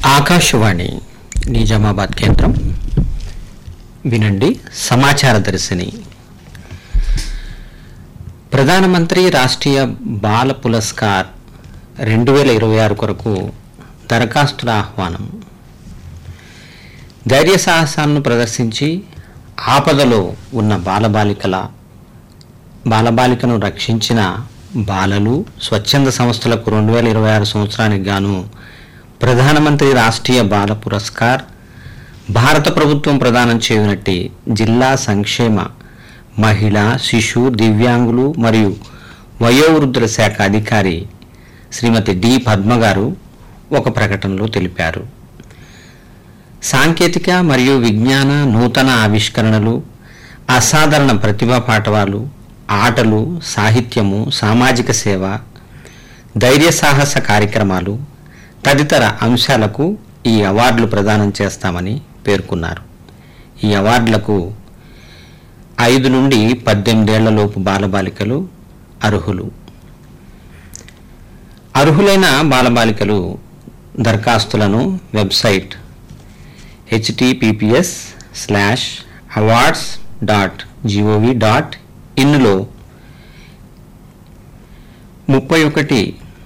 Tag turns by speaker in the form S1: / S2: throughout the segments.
S1: ఆకాశవాణి నిజామాబాద్ కేంద్రం వినండి సమాచార దర్శిని ప్రధానమంత్రి రాష్ట్రీయ బాల పురస్కార్ రెండు వేల ఇరవై ఆరు కొరకు దరఖాస్తుల ఆహ్వానం ధైర్య సాహసాలను ప్రదర్శించి ఆపదలో ఉన్న బాలబాలికల బాలబాలికను రక్షించిన బాలలు స్వచ్ఛంద సంస్థలకు రెండు వేల ఇరవై ఆరు సంవత్సరానికి గాను ప్రధానమంత్రి రాష్ట్రీయ బాల పురస్కార్ భారత ప్రభుత్వం ప్రదానం చేయనట్టి జిల్లా సంక్షేమ మహిళ శిశు దివ్యాంగులు మరియు వయోవృద్ధుల శాఖ అధికారి శ్రీమతి డి పద్మ గారు ఒక ప్రకటనలో తెలిపారు సాంకేతిక మరియు విజ్ఞాన నూతన ఆవిష్కరణలు అసాధారణ ప్రతిభా పాఠవాలు ఆటలు సాహిత్యము సామాజిక సేవ ధైర్య సాహస కార్యక్రమాలు తదితర అంశాలకు ఈ అవార్డులు ప్రదానం చేస్తామని పేర్కొన్నారు ఈ అవార్డులకు ఐదు నుండి పద్దెనిమిదేళ్లలోపు బాలబాలికలు అర్హులు అర్హులైన బాలబాలికలు దరఖాస్తులను website https slash awards dot gov dot ఇన్లో ముప్పై ఒకటి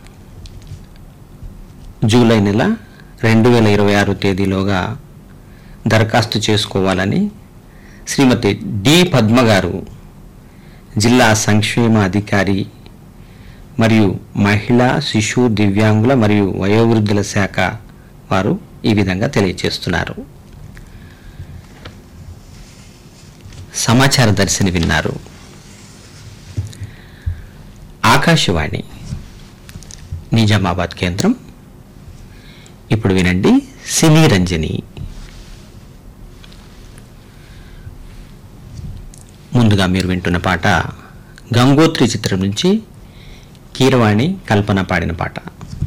S1: జూలై నెల రెండు వేల ఇరవై ఆరు తేదీలోగా దరఖాస్తు చేసుకోవాలని శ్రీమతి డి పద్మ గారు జిల్లా సంక్షేమ అధికారి మరియు మహిళా శిశు దివ్యాంగుల మరియు వయోవృద్ధుల శాఖ వారు ఈ విధంగా తెలియజేస్తున్నారు సమాచార దర్శిని విన్నారు ఆకాశవాణి నిజామాబాద్ కేంద్రం ఇప్పుడు వినండి సినీ రంజని ముందుగా మీరు వింటున్న పాట గంగోత్రి చిత్రం నుంచి కీరవాణి కల్పన పాడిన పాట